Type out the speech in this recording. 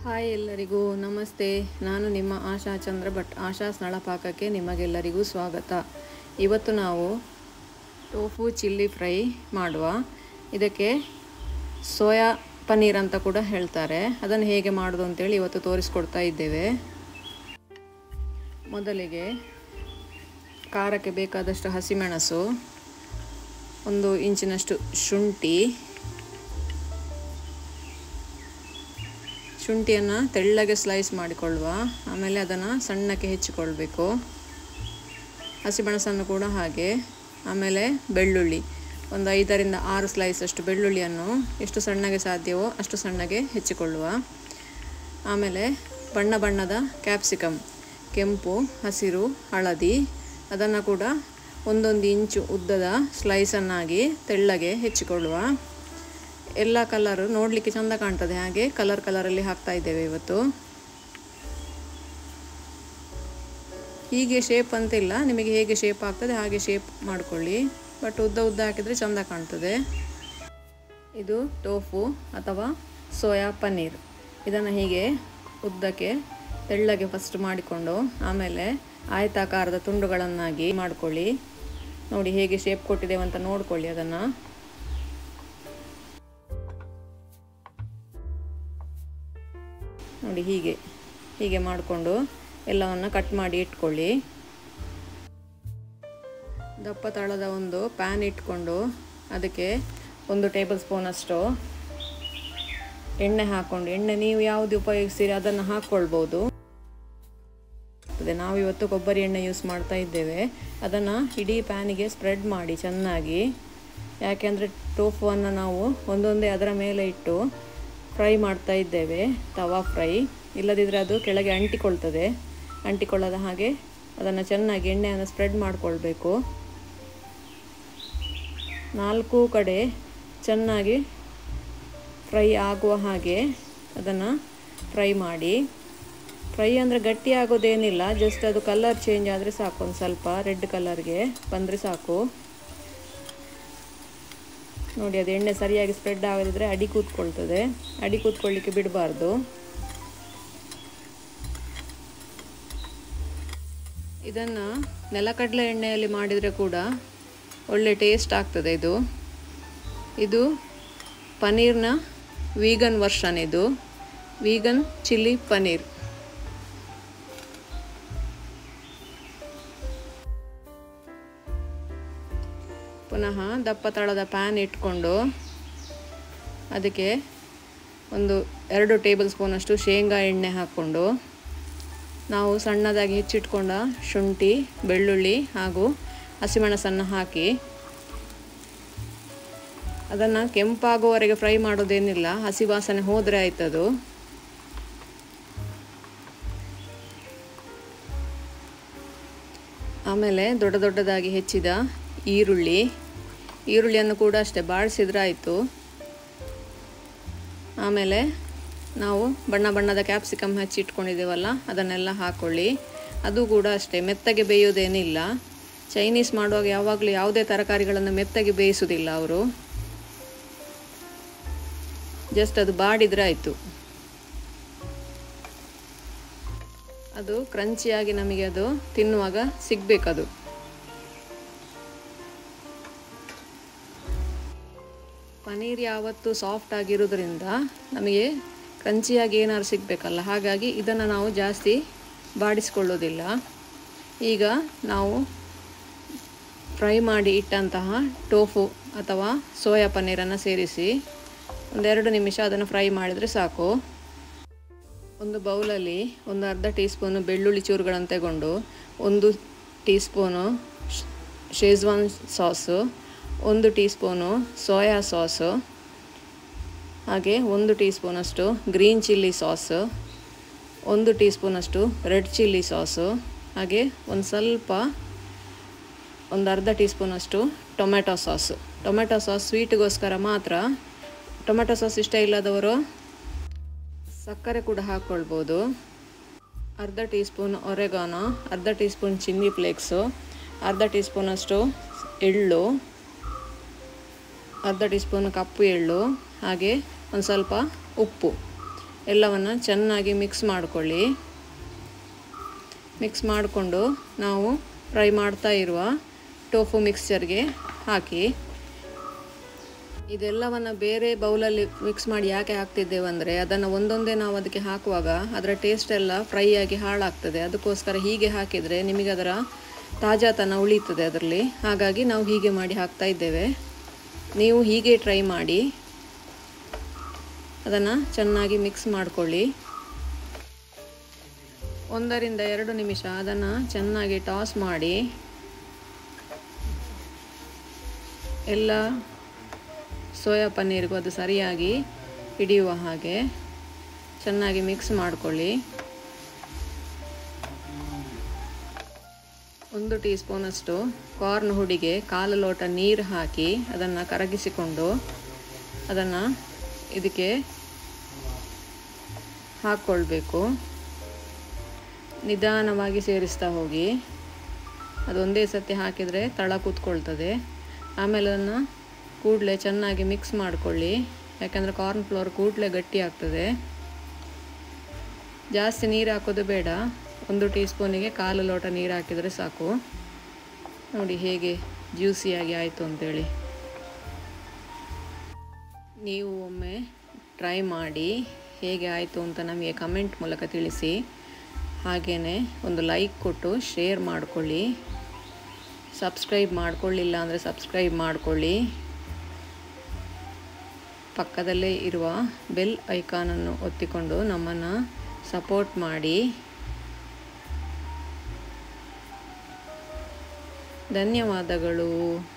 hi ಎಲ್ಲರಿಗೂ ನಮಸ್ತೆ ನಾನು ನಿಮ್ಮ ಆಶಾ ಚಂದ್ರ ಭಟ್ ಆಶಾ ಸ್ನಳಪಾಕಕ್ಕೆ ನಿಮಗೆಲ್ಲರಿಗೂ ಸ್ವಾಗತ ಇವತ್ತು ನಾವು ಟೋಫು ಚಿಲ್ಲಿ ಫ್ರೈ ಮಾಡುವ ಇದಕ್ಕೆ ಸೋಯಾ ಪನ್ನೀರ್ ಅಂತ ಕೂಡ ಹೇಳ್ತಾರೆ ಅದನ್ನು ಹೇಗೆ ಮಾಡೋದು ಅಂತೇಳಿ ಇವತ್ತು ತೋರಿಸ್ಕೊಡ್ತಾ ಇದ್ದೇವೆ ಮೊದಲಿಗೆ ಖಾರಕ್ಕೆ ಬೇಕಾದಷ್ಟು ಹಸಿಮೆಣಸು ಒಂದು ಇಂಚಿನಷ್ಟು ಶುಂಠಿ ಶುಂಠಿಯನ್ನು ತೆಳ್ಳಗೆ ಸ್ಲೈಸ್ ಮಾಡಿಕೊಳ್ಳುವ ಆಮೇಲೆ ಅದನ್ನು ಸಣ್ಣಕ್ಕೆ ಹೆಚ್ಚಿಕೊಳ್ಬೇಕು ಹಸಿಮೆಣಸನ್ನು ಕೂಡ ಹಾಗೆ ಆಮೇಲೆ ಬೆಳ್ಳುಳ್ಳಿ ಒಂದು ಐದರಿಂದ ಆರು ಸ್ಲೈಸ್ ಅಷ್ಟು ಬೆಳ್ಳುಳ್ಳಿಯನ್ನು ಎಷ್ಟು ಸಣ್ಣಗೆ ಸಾಧ್ಯವೋ ಅಷ್ಟು ಸಣ್ಣಗೆ ಹೆಚ್ಚಿಕೊಳ್ಳುವ ಆಮೇಲೆ ಬಣ್ಣ ಬಣ್ಣದ ಕ್ಯಾಪ್ಸಿಕಮ್ ಕೆಂಪು ಹಸಿರು ಹಳದಿ ಅದನ್ನು ಕೂಡ ಒಂದೊಂದು ಇಂಚು ಉದ್ದದ ಸ್ಲೈಸನ್ನಾಗಿ ತೆಳ್ಳಗೆ ಹೆಚ್ಚಿಕೊಳ್ಳುವ ಎಲ್ಲ ಕಲರು ನೋಡಲಿಕ್ಕೆ ಚೆಂದ ಕಾಣ್ತದೆ ಹಾಗೆ ಕಲರ್ ಕಲರಲ್ಲಿ ಹಾಕ್ತಾ ಇದ್ದೇವೆ ಇವತ್ತು ಹೀಗೆ ಶೇಪ್ ಅಂತಿಲ್ಲ ನಿಮಗೆ ಹೇಗೆ ಶೇಪ್ ಆಗ್ತದೆ ಹಾಗೆ ಶೇಪ್ ಮಾಡಿಕೊಳ್ಳಿ ಬಟ್ ಉದ್ದ ಉದ್ದ ಹಾಕಿದರೆ ಚೆಂದ ಕಾಣ್ತದೆ ಇದು ಟೋಫು ಅಥವಾ ಸೋಯಾ ಪನ್ನೀರ್ ಇದನ್ನು ಹೀಗೆ ಉದ್ದಕ್ಕೆ ತೆಳ್ಳಗೆ ಫಸ್ಟ್ ಮಾಡಿಕೊಂಡು ಆಮೇಲೆ ಆಯತಾಕಾರದ ತುಂಡುಗಳನ್ನಾಗಿ ಮಾಡಿಕೊಳ್ಳಿ ನೋಡಿ ಹೇಗೆ ಶೇಪ್ ಕೊಟ್ಟಿದ್ದೇವೆ ಅಂತ ನೋಡ್ಕೊಳ್ಳಿ ಅದನ್ನು ನೋಡಿ ಹೀಗೆ ಹೀಗೆ ಮಾಡಿಕೊಂಡು ಎಲ್ಲವನ್ನು ಕಟ್ ಮಾಡಿ ಇಟ್ಕೊಳ್ಳಿ ದಪ್ಪ ತಳದ ಒಂದು ಪ್ಯಾನ್ ಇಟ್ಕೊಂಡು ಅದಕ್ಕೆ ಒಂದು ಟೇಬಲ್ ಸ್ಪೂನಷ್ಟು ಎಣ್ಣೆ ಹಾಕ್ಕೊಂಡು ಎಣ್ಣೆ ನೀವು ಯಾವುದು ಉಪಯೋಗಿಸ್ತೀರಿ ಅದನ್ನು ಹಾಕ್ಕೊಳ್ಬೋದು ನಾವಿವತ್ತು ಕೊಬ್ಬರಿ ಎಣ್ಣೆ ಯೂಸ್ ಮಾಡ್ತಾ ಇದ್ದೇವೆ ಅದನ್ನು ಇಡೀ ಪ್ಯಾನಿಗೆ ಸ್ಪ್ರೆಡ್ ಮಾಡಿ ಚೆನ್ನಾಗಿ ಯಾಕೆಂದರೆ ಟೋಫುವನ್ನು ನಾವು ಒಂದೊಂದೇ ಅದರ ಮೇಲೆ ಇಟ್ಟು ಫ್ರೈ ಮಾಡ್ತಾ ಇದ್ದೇವೆ ತವಾ ಫ್ರೈ ಇಲ್ಲದಿದ್ದರೆ ಅದು ಕೆಳಗೆ ಅಂಟಿಕೊಳ್ತದೆ ಅಂಟಿಕೊಳ್ಳದ ಹಾಗೆ ಅದನ್ನು ಚೆನ್ನಾಗಿ ಎಣ್ಣೆಯನ್ನು ಸ್ಪ್ರೆಡ್ ಮಾಡಿಕೊಳ್ಬೇಕು ನಾಲ್ಕು ಕಡೆ ಚೆನ್ನಾಗಿ ಫ್ರೈ ಆಗುವ ಹಾಗೆ ಅದನ್ನು ಫ್ರೈ ಮಾಡಿ ಫ್ರೈ ಅಂದರೆ ಗಟ್ಟಿ ಆಗೋದೇನಿಲ್ಲ ಜಸ್ಟ್ ಅದು ಕಲರ್ ಚೇಂಜ್ ಆದರೆ ಸಾಕು ಒಂದು ಸ್ವಲ್ಪ ರೆಡ್ ಕಲರ್ಗೆ ಬಂದರೆ ಸಾಕು ನೋಡಿ ಅದು ಎಣ್ಣೆ ಸರಿಯಾಗಿ ಸ್ಪ್ರೆಡ್ ಆಗದಿದ್ದರೆ ಅಡಿ ಕೂತ್ಕೊಳ್ತದೆ ಅಡಿ ಕೂತ್ಕೊಳ್ಳಿಕ್ಕೆ ಬಿಡಬಾರ್ದು ಇದನ್ನು ನೆಲಕಡಲೆ ಎಣ್ಣೆಯಲ್ಲಿ ಮಾಡಿದರೆ ಕೂಡ ಒಳ್ಳೆ ಟೇಸ್ಟ್ ಆಗ್ತದೆ ಇದು ಇದು ಪನ್ನೀರ್ನ ವೀಗನ್ ವರ್ಷನ್ ಇದು ವೀಗನ್ ಚಿಲ್ಲಿ ಪನ್ನೀರ್ ಪುನಃ ದಪ್ಪ ತಳದ ಪ್ಯಾನ್ ಇಟ್ಕೊಂಡು ಅದಕ್ಕೆ ಒಂದು ಎರಡು ಟೇಬಲ್ ಸ್ಪೂನಷ್ಟು ಶೇಂಗಾ ಎಣ್ಣೆ ಹಾಕ್ಕೊಂಡು ನಾವು ಸಣ್ಣದಾಗಿ ಹೆಚ್ಚಿಟ್ಕೊಂಡ ಶುಂಠಿ ಬೆಳ್ಳುಳ್ಳಿ ಹಾಗೂ ಹಸಿಮೆಣಸನ್ನು ಹಾಕಿ ಅದನ್ನು ಕೆಂಪಾಗುವವರೆಗೆ ಫ್ರೈ ಮಾಡೋದೇನಿಲ್ಲ ಹಸಿ ವಾಸನೆ ಹೋದರೆ ಆಯ್ತದು ಆಮೇಲೆ ದೊಡ್ಡ ದೊಡ್ಡದಾಗಿ ಹೆಚ್ಚಿದ ಈರುಳ್ಳಿ ಈರುಳ್ಳಿಯನ್ನು ಕೂಡ ಅಷ್ಟೇ ಬಾಡಿಸಿದ್ರೆ ಆಯಿತು ಆಮೇಲೆ ನಾವು ಬಣ್ಣ ಬಣ್ಣದ ಕ್ಯಾಪ್ಸಿಕಮ್ ಹಚ್ಚಿ ಇಟ್ಕೊಂಡಿದ್ದೇವಲ್ಲ ಅದನ್ನೆಲ್ಲ ಹಾಕ್ಕೊಳ್ಳಿ ಅದು ಕೂಡ ಅಷ್ಟೇ ಮೆತ್ತಗೆ ಬೇಯೋದೇನಿಲ್ಲ ಚೈನೀಸ್ ಮಾಡುವಾಗ ಯಾವಾಗಲೂ ಯಾವುದೇ ತರಕಾರಿಗಳನ್ನು ಮೆತ್ತಗೆ ಬೇಯಿಸೋದಿಲ್ಲ ಅವರು ಜಸ್ಟ್ ಅದು ಬಾಡಿದರೆ ಆಯಿತು ಅದು ಕ್ರಂಚಿಯಾಗಿ ನಮಗೆ ಅದು ತಿನ್ನುವಾಗ ಸಿಗಬೇಕದು ಪನ್ನೀರ್ ಯಾವತ್ತು ಸಾಫ್ಟ್ ಆಗಿರೋದ್ರಿಂದ ನಮಗೆ ಕ್ರಂಚಿಯಾಗಿ ಏನಾದ್ರು ಸಿಗಬೇಕಲ್ಲ ಹಾಗಾಗಿ ಇದನ್ನು ನಾವು ಜಾಸ್ತಿ ಬಾಡಿಸ್ಕೊಳ್ಳೋದಿಲ್ಲ ಈಗ ನಾವು ಫ್ರೈ ಮಾಡಿ ಇಟ್ಟಂತಹ ಟೋಫು ಅಥವಾ ಸೋಯಾ ಪನ್ನೀರನ್ನು ಸೇರಿಸಿ ಒಂದೆರಡು ನಿಮಿಷ ಅದನ್ನು ಫ್ರೈ ಮಾಡಿದರೆ ಸಾಕು ಒಂದು ಬೌಲಲ್ಲಿ ಒಂದು ಅರ್ಧ ಟೀ ಸ್ಪೂನು ಬೆಳ್ಳುಳ್ಳಿ ಚೂರುಗಳನ್ನು ತಗೊಂಡು ಒಂದು ಟೀ ಸ್ಪೂನು ಶೇಜ್ವಾನ್ ಸಾಸು ಒಂದು ಟೀ ಸ್ಪೂನು ಸೋಯಾ ಸಾಸು ಹಾಗೆ ಒಂದು ಟೀ ಸ್ಪೂನಷ್ಟು ಗ್ರೀನ್ ಚಿಲ್ಲಿ ಸಾಸು ಒಂದು ಟೀ ಸ್ಪೂನಷ್ಟು ರೆಡ್ ಚಿಲ್ಲಿ ಸಾಸು ಹಾಗೆ ಒಂದು ಸ್ವಲ್ಪ ಒಂದು ಅರ್ಧ ಟೀ ಸ್ಪೂನಷ್ಟು ಟೊಮೆಟೊ ಸಾಸು ಟೊಮೆಟೊ ಸಾಸ್ ಸ್ವೀಟ್ಗೋಸ್ಕರ ಮಾತ್ರ ಟೊಮೆಟೊ ಸಾಸ್ ಇಷ್ಟ ಇಲ್ಲದವರು ಸಕ್ಕರೆ ಕೂಡ ಹಾಕ್ಕೊಳ್ಬೋದು ಅರ್ಧ ಟೀ ಸ್ಪೂನ್ ಒರೆಗಾನೋ ಅರ್ಧ ಟೀ ಸ್ಪೂನ್ ಚಿಲ್ಲಿ ಫ್ಲೇಕ್ಸು ಅರ್ಧ ಟೀ ಸ್ಪೂನಷ್ಟು ಎಳ್ಳು ಅರ್ಧ ಟೀ ಸ್ಪೂನ್ ಕಪ್ಪು ಎಳ್ಳು ಹಾಗೆ ಒಂದು ಸ್ವಲ್ಪ ಉಪ್ಪು ಎಲ್ಲವನ್ನು ಚೆನ್ನಾಗಿ ಮಿಕ್ಸ್ ಮಾಡಿಕೊಳ್ಳಿ ಮಿಕ್ಸ್ ಮಾಡಿಕೊಂಡು ನಾವು ಫ್ರೈ ಮಾಡ್ತಾ ಇರುವ ಟೋಫು ಮಿಕ್ಸ್ಚರ್ಗೆ ಹಾಕಿ ಇದೆಲ್ಲವನ್ನು ಬೇರೆ ಬೌಲಲ್ಲಿ ಮಿಕ್ಸ್ ಮಾಡಿ ಯಾಕೆ ಹಾಕ್ತಿದ್ದೇವೆ ಅಂದರೆ ಅದನ್ನು ಒಂದೊಂದೇ ನಾವು ಅದಕ್ಕೆ ಹಾಕುವಾಗ ಅದರ ಟೇಸ್ಟ್ ಎಲ್ಲ ಫ್ರೈ ಆಗಿ ಹಾಳಾಗ್ತದೆ ಅದಕ್ಕೋಸ್ಕರ ಹೀಗೆ ಹಾಕಿದರೆ ನಿಮಗೆ ಅದರ ತಾಜಾತನ ಉಳೀತದೆ ಅದರಲ್ಲಿ ಹಾಗಾಗಿ ನಾವು ಹೀಗೆ ಮಾಡಿ ಹಾಕ್ತಾ ಇದ್ದೇವೆ ನೀವು ಹೀಗೆ ಟ್ರೈ ಮಾಡಿ ಅದನ್ನು ಚೆನ್ನಾಗಿ ಮಿಕ್ಸ್ ಮಾಡಿಕೊಳ್ಳಿ ಒಂದರಿಂದ ಎರಡು ನಿಮಿಷ ಅದನ್ನು ಚೆನ್ನಾಗಿ ಟಾಸ್ ಮಾಡಿ ಎಲ್ಲ ಸೋಯಾ ಪನ್ನೀರ್ಗೂ ಅದು ಸರಿಯಾಗಿ ಹಿಡಿಯುವ ಹಾಗೆ ಚೆನ್ನಾಗಿ ಮಿಕ್ಸ್ ಮಾಡಿಕೊಳ್ಳಿ ಒಂದು ಟೀ ಸ್ಪೂನಷ್ಟು ಕಾರ್ನ್ ಹುಡಿಗೆ ಕಾಲು ಲೋಟ ನೀರು ಹಾಕಿ ಅದನ್ನು ಕರಗಿಸಿಕೊಂಡು ಅದನ್ನು ಇದಕ್ಕೆ ಹಾಕ್ಕೊಳ್ಬೇಕು ನಿಧಾನವಾಗಿ ಸೇರಿಸ್ತಾ ಹೋಗಿ ಅದೊಂದೇ ಸತಿ ಹಾಕಿದರೆ ತಳ ಕೂತ್ಕೊಳ್ತದೆ ಆಮೇಲೆ ಅದನ್ನು ಕೂಡಲೇ ಚೆನ್ನಾಗಿ ಮಿಕ್ಸ್ ಮಾಡಿಕೊಳ್ಳಿ ಯಾಕಂದರೆ ಕಾರ್ನ್ ಫ್ಲೋರ್ ಕೂಡಲೇ ಗಟ್ಟಿ ಆಗ್ತದೆ ಜಾಸ್ತಿ ನೀರು ಹಾಕೋದು ಬೇಡ ಒಂದು ಟೀ ಸ್ಪೂನಿಗೆ ಕಾಲು ಲೋಟ ನೀರು ಹಾಕಿದರೆ ಸಾಕು ನೋಡಿ ಹೇಗೆ ಜ್ಯೂಸಿಯಾಗಿ ಆಯಿತು ಅಂತೇಳಿ ನೀವು ಒಮ್ಮೆ ಟ್ರೈ ಮಾಡಿ ಹೇಗೆ ಆಯಿತು ಅಂತ ನಮಗೆ ಕಮೆಂಟ್ ಮೂಲಕ ತಿಳಿಸಿ ಹಾಗೆಯೇ ಒಂದು ಲೈಕ್ ಕೊಟ್ಟು ಶೇರ್ ಮಾಡಿಕೊಳ್ಳಿ ಸಬ್ಸ್ಕ್ರೈಬ್ ಮಾಡಿಕೊಳ್ಳಿಲ್ಲ ಅಂದರೆ ಸಬ್ಸ್ಕ್ರೈಬ್ ಮಾಡಿಕೊಳ್ಳಿ ಪಕ್ಕದಲ್ಲೇ ಇರುವ ಬೆಲ್ ಐಕಾನನ್ನು ಒತ್ತಿಕೊಂಡು ನಮ್ಮನ್ನು ಸಪೋರ್ಟ್ ಮಾಡಿ ಧನ್ಯವಾದಗಳು